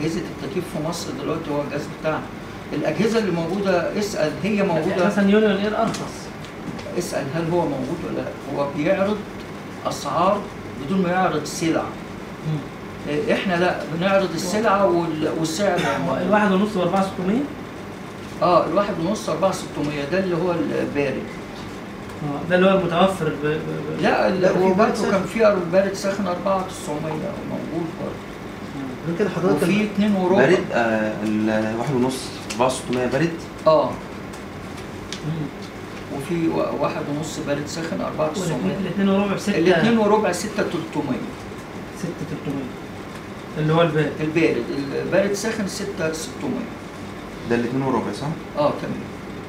اجهزه التكييف في مصر دلوقتي هو الجهاز بتاعنا الاجهزه اللي موجوده اسال هي موجوده مثلا يونيون اير ارخص اسال هل هو موجود ولا لا هو بيعرض اسعار بدون ما يعرض سلع إيه، احنا لا بنعرض السلعه وال- والسعر هو الواحد ونص ب 4600 اه الواحد ونص 4600 ده اللي هو البارد اه ده اللي هو المتوفر ب... ب... ب... لا ال- لا، في هو بارد برضه ساخن. كان في البارد ساخن 4900 موجود برضه غير كده حضرتك وفي اتنين وربع بارد آه الواحد ونص 4600 بارد اه مم. وفي و- واحد ونص بارد ساخن 4900 والاثنين وربع بستة الاثنين وربع 6 300 ستة 300 اللي هو الباقي البارد البارد ساخن 6 600 ده الاتنين وربع صح؟ اه تمام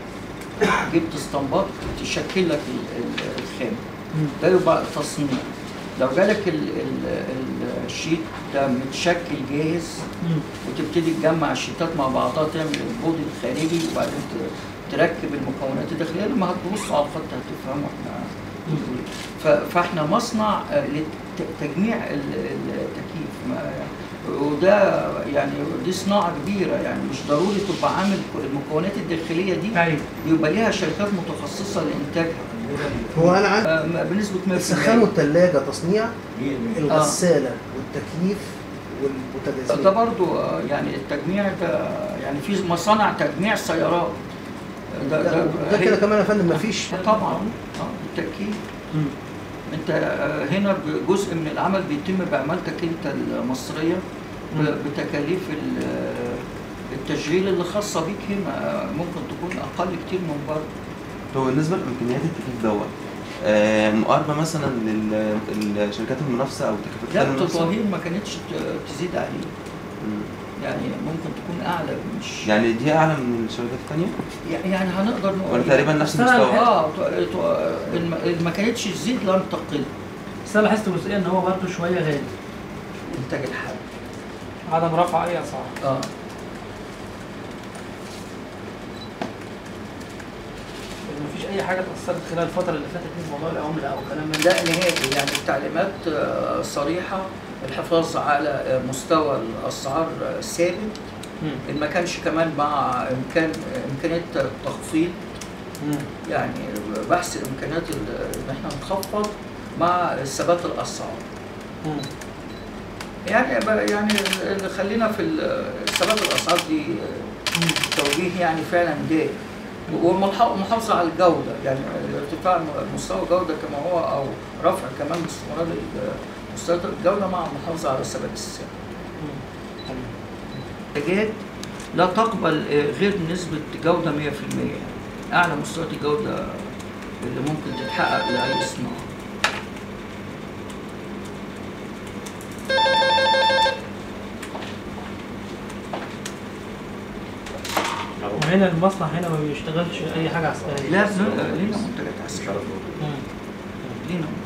جبت اسطمبات تشكل لك ال- ال- الخام مم. ده يبقى تصنيع لو جالك ال ال ال الشيت ده متشكل جاهز مم. وتبتدي تجمع الشيتات مع بعضها تعمل البودي الخارجي وبعدين ت- تركب المكونات الداخليه لما هتبصوا على الخط هتفهموا احنا بنقول إيه. ف- فاحنا مصنع آه، لتجميع ال- ال- التكييف ما- وده يعني دي صناعه كبيره يعني مش ضروري تبقى عامل المكونات الداخليه دي ايوه يبقى ليها شركات متخصصه لانتاجها هو انا عندي آه، بنسبه 100% السخان والثلاجه تصنيع الغساله والتكييف والبوتاجاز ده برضو آه، يعني التجميع ده يعني في مصانع تجميع سيارات ده ده ده كده هي- كمان يا فندم مفيش طبعا اه بالتاكيد مم. انت آه، هنا جزء من العمل بيتم بعمالتك انت المصريه ب- مم. بتكاليف ال- آه، التشغيل اللي خاصه بيك هنا آه، ممكن تكون اقل كتير من بره هو بالنسبه لامكانيات التكييف دوت آه مقاربه مثلا للشركات المنافسه او تكييفات لا التانية المنافسة؟ التطوير ما كانتش ت- تزيد عليه مم. يعني ممكن تكون اعلى مش يعني دي اعلى من الشركات الثانيه يعني هنقدر نقول ولا تقريبا نفس بس أنا المستوى اه ت- ت- الم- ما كانتش تزيد لم تقل بس انا لاحظت جزئيا ان هو برضه شويه غالي انتاج الحرب عدم رفع اي اسعار اه لان مفيش اي حاجه اتاثرت خلال الفتره اللي فاتت من موضوع العمله او كلام من ده لا نهائي يعني التعليمات آه، صريحه الحفاظ على آه، مستوى الاسعار آه، ثابت مم. ان ما كانش كمان مع امكان امكانيه تخفيض مم. يعني بحث الامكانيات ال- ان احنا نخفض مع ثبات الاسعار مم. يعني ب- يعني اللي خلينا في ال- ثبات الاسعار دي آه، توجيه يعني فعلا دائم ومحافظه على الجوده يعني ارتفاع مستوى الجوده كما هو او رفع كمان باستمرار ال- مستوى الجوده مع المحافظه على ثبات السعر. مم. تمام. منتجات لا تقبل آه، غير نسبه جوده 100% يعني اعلى مستويات الجوده اللي ممكن تتحقق لاي صناعه. وهنا المصنع هنا ما بيشتغلش اي حاجه عسكريه لا لنا منتجات عسكريه مم. لينا